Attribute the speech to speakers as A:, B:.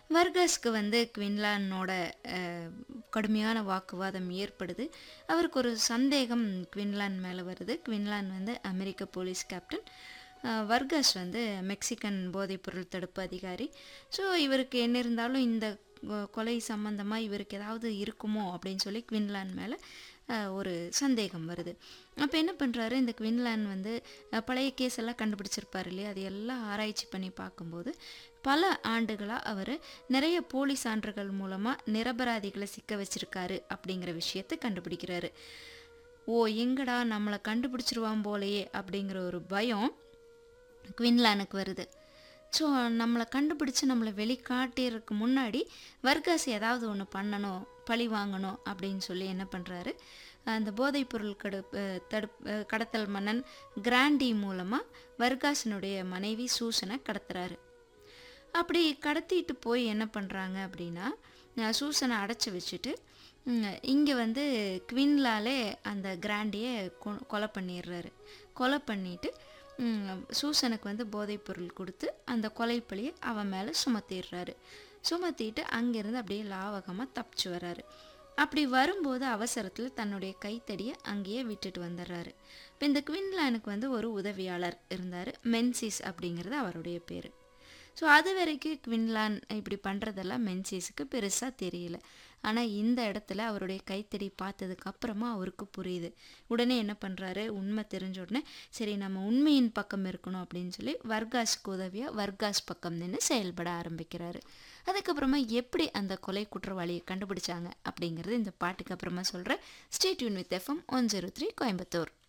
A: வர்கஸ்க்கு வந்து குவின்லானோட அஹ், கடுமையான வாக்குவாதம் ஏற்படுது அவருக்கு ஒரு சந்தேகம் குவின்லான் மேலே வருது குவின்லான் வந்து அமெரிக்க போலீஸ் கேப்டன் அஹ், வர்கஸ் வந்து மெக்சிகன் போதைப்பொருள் தடுப்பு அதிகாரி ஸோ இவருக்கு என்ன இருந்தாலும் இந்த கொ- கொலை சம்பந்தமாக இவருக்கு ஏதாவது இருக்குமோ அப்படின்னு சொல்லி குவின்லான் மேலே ஒரு சந்தேகம் வருது அப்போ என்ன பண்ணுறாரு இந்த குவின்லான் வந்து அஹ், பழைய கேஸ் எல்லாம் கண்டுபிடிச்சிருப்பார் இல்லையா அது எல்லாம் ஆராய்ச்சி பண்ணி பார்க்கும்போது பல ஆண்டுகளாக அவர் நிறைய போலி சான்றுகள் மூலமாக நிரபராதிகளை சிக்க வச்சிருக்காரு அப்படிங்கிற விஷயத்தை கண்டுபிடிக்கிறாரு ஓ எங்கடா நம்மளை கண்டுபிடிச்சிருவான் போலையே அப்படிங்கிற ஒரு பயம் குவின்லானுக்கு வருது ஸோ நம்மளை கண்டுபிடிச்சு நம்மளை வெளிக்காட்டியறதுக்கு முன்னாடி வர்காஸ் ஏதாவது ஒன்று பண்ணணும் பழி வாங்கணும் அப்படின்னு சொல்லி என்ன பண்ணுறாரு அந்த போதைப்பொருள் கடு அஹ் தடுப் அஹ் கடத்தல் மன்னன் கிராண்டி மூலமாக வர்காஸினுடைய மனைவி சூசனை கடத்துறாரு அப்படி கடத்திட்டு போய் என்ன பண்ணுறாங்க அப்படின்னா அஹ் சூசனை அடைச்சி வச்சுட்டு இங்கே வந்து குவின்லாலே அந்த கிராண்டியை கொ- கொலை பண்ணிடுறாரு கொலை பண்ணிட்டு ம், சூசனுக்கு வந்து போதைப்பொருள் கொடுத்து அந்த கொலைப்பழியை அவன் மேலே சுமத்திடுறாரு சுமத்திட்டு அங்கேருந்து அப்படியே லாவகமாக தப்பிச்சு வர்றாரு அப்படி வரும்போது அவசரத்தில் தன்னுடைய கைத்தடியை அங்கேயே விட்டுட்டு வந்துடுறாரு இப்போ இந்த குவின்லானுக்கு வந்து ஒரு உதவியாளர் இருந்தார் மென்சிஸ் அப்படிங்கிறது அவருடைய பேர் ஸோ அது வரைக்கும் குவின்லான் இப்படி பண்ணுறதெல்லாம் மென்சிஸுக்கு பெருசாக தெரியல ஆனால் இந்த இடத்துல அவருடைய கைத்தடி பார்த்ததுக்கு அப்புறமா அவருக்கு புரியுது உடனே என்ன பண்ணுறாரு உண்மை தெரிஞ்ச உடனே சரி நம்ம உண்மையின் பக்கம் இருக்கணும் அப்படின்னு சொல்லி வர்காஸுக்கு உதவியாக வர்காஸ் பக்கம் நின்று செயல்பட ஆரம்பிக்கிறாரு அதுக்கப்புறமா எப்படி அந்த கொலை குற்றவாளியை கண்டுபிடிச்சாங்க அப்படிங்கிறது இந்த பாட்டுக்கு அப்புறமா சொல்கிறேன் stay tuned with FM one zero three Coimbatore